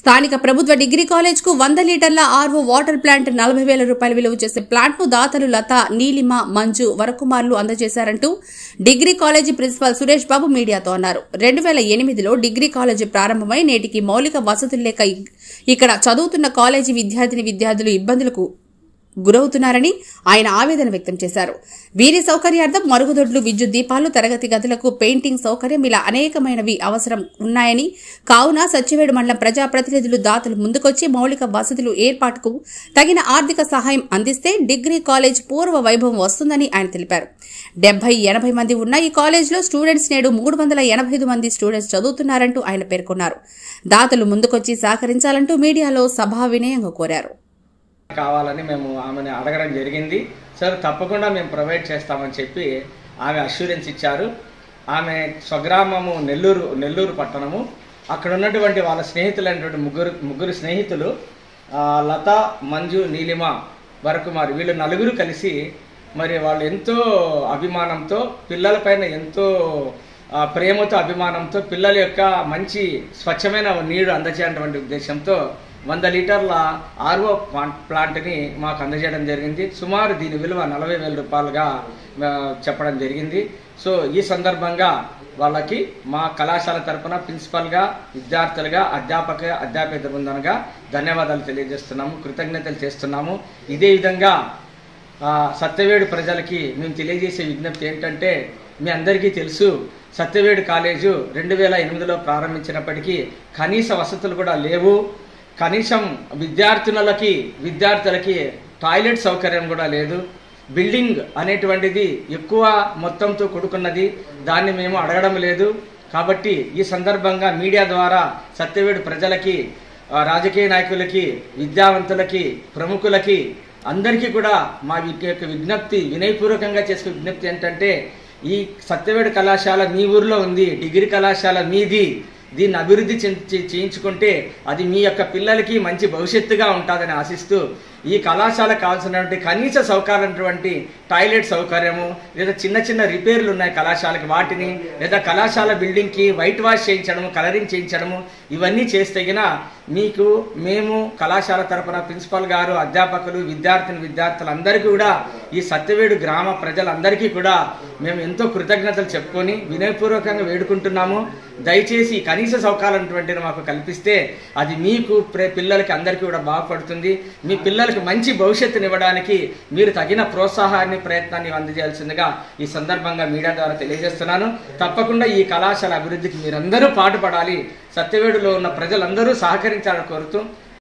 స్థానిక ప్రభుత్వ degree college కు వంద లీటర్ల ఆర్వో వాటర్ ప్లాంట్ నలభై వేల రూపాయల విలువ చేసే ప్లాంట్ ను దాతలు లత నీలిమ మంజు వరకుమార్లు అందజేశారంటూ degree college principal Suresh Babu మీడియాతో అన్నారు రెండు వేల ఎనిమిదిలో డిగ్రీ కాలేజీ ప్రారంభమై నేటికి మౌలిక వసతులు లేక ఇక్- ఇక్కడ చదువుతున్న కాలేజీ విద్యార్థిని విద్యార్థులు ఇబ్బందులకు గురవుతున్నారని ఆయన ఆవేదన వ్యక్తం చేశారు వీరి సౌకర్యార్థం మరుగుదొడ్లు విద్యుత్ దీపాలు తరగతి గదులకు పెయింటింగ్ సౌకర్యం ఇలా అనేకమైనవి అవసరం ఉన్నాయని కావున సత్యవేడు మండలం ప్రజాప్రతినిధులు దాతలు ముందుకొచ్చి మౌలిక వసతులు ఏర్పాటుకు తగిన ఆర్థిక సహాయం అందిస్తే డిగ్రీ కాలేజ్ పూర్వ వైభవం వస్తుందని ఆయన తెలిపారు డెబ్బై ఎనభై మంది ఉన్న ఈ కాలేజ్లో స్టూడెంట్స్ నేడు మూడు వందల ఎనభై ఐదు మంది స్టూడెంట్స్ చదువుతున్నారంటూ ఆయన పేర్కొన్నారు దాతలు ముందుకొచ్చి సహకరించాలంటూ మీడియాలో సభా వినయంగా కోరారు కావాలని మేము ఆమెను అడగడం జరిగింది సార్ తప్పకుండా మేము ప్రొవైడ్ చేస్తామని చెప్పి ఆమె అష్యూరెన్స్ ఇచ్చారు ఆమె స్వగ్రామము నెల్లూరు నెల్లూరు పట్టణము అక్కడ ఉన్నటువంటి వాళ్ళ స్నేహితులైనటువంటి ముగ్గురు ముగ్గురు స్నేహితులు ఆ, లత మంజు నీలిమ వరకుమారి వీళ్ళు నలుగురు కలిసి మరి వాళ్ళు ఎంతో అభిమానంతో పిల్లలపైన ఎంతో ఆ, ప్రేమతో అభిమానంతో పిల్లల యొక్క మంచి స్వచ్ఛమైన నీరు అందజేయటువంటి ఉద్దేశంతో వంద లీటర్ల ఆర్ఓ ప్లాంట్ని మాకు అందజేయడం జరిగింది సుమారు దీని విలువ నలభై వేల రూపాయలుగా ఆ, చెప్పడం జరిగింది సో ఈ సందర్భంగా వాళ్ళకి మా కళాశాల తరపున ప్రిన్సిపల్గా విద్యార్థులుగా అధ్యాపక అధ్యాపక బృందంగా ధన్యవాదాలు తెలియజేస్తున్నాము కృతజ్ఞతలు చేస్తున్నాము ఇదే విధంగా ఆ, సత్యవేడు ప్రజలకి మేము తెలియజేసే విజ్ఞప్తి ఏంటంటే మీ అందరికీ తెలుసు సత్యవేడు కాలేజు రెండు వేల ఎనిమిదిలో ప్రారంభించినప్పటికీ కనీస వసతులు కూడా లేవు కనీసం విద్యార్థినులకి విద్యార్థులకి టాయిలెట్ సౌకర్యం కూడా లేదు బిల్డింగ్ అనేటువంటిది ఎక్కువ మొత్తంతో కూడుకున్నది దాన్ని మేము అడగడం లేదు కాబట్టి ఈ సందర్భంగా మీడియా ద్వారా సత్యవేడు ప్రజలకి ఆ, రాజకీయ నాయకులకి విద్యావంతులకి ప్రముఖులకి అందరికీ కూడా మా వి- యొక్క విజ్ఞప్తి వినయపూర్వకంగా చేసే విజ్ఞప్తి ఏంటంటే ఈ సత్యవేడు కళాశాల మీ ఊర్లో ఉంది డిగ్రీ కళాశాల మీది దీన్ని అభివృద్ధి చెం- చే- చేయించుకుంటే అది మీ యొక్క పిల్లలకి మంచి భవిష్యత్తుగా ఉంటుందని ఆశిస్తూ ఈ కళాశాల కావాల్సినటువంటి కనీస సౌకర్యమైనటువంటి టాయిలెట్ సౌకర్యము లేదా చిన్న చిన్న రిపేర్లు ఉన్నాయి కళాశాలకి వాటిని లేదా కళాశాల బిల్డింగ్కి వైట్ వాష్ చేయించడము కలరింగ్ చేయించడము ఇవన్నీ చేస్తే గిన మీకు మేము కళాశాల తరపున ప్రిన్సిపల్ గారు అధ్యాపకులు విద్యార్థిని విద్యార్థులందరికీ కూడా ఈ సత్యవేడు గ్రామ ప్రజలందరికీ కూడా మేము ఎంతో కృతజ్ఞతలు చెప్పుకొని వినయపూర్వకంగా వేడుకుంటున్నాము దయచేసి ఈ కనీస సౌకర్యాలటువంటిది మాకు కల్పిస్తే అది మీకు ప్రే- పిల్లలకి అందరికీ కూడా బాగుపడుతుంది మీ పిల్లలకి మంచి భవిష్యత్తునివ్వడానికి మీరు తగిన ప్రోత్సాహాన్ని ప్రయత్నాన్ని అందజేయాల్సిందిగా ఈ సందర్భంగా మీడియా ద్వారా తెలియజేస్తున్నాను తప్పకుండా ఈ కళాశాల అభివృద్ధికి మీరందరూ పాటుపడాలి సత్యవేడులో ఉన్న ప్రజలందరూ సహకరించాలని కోరుతూ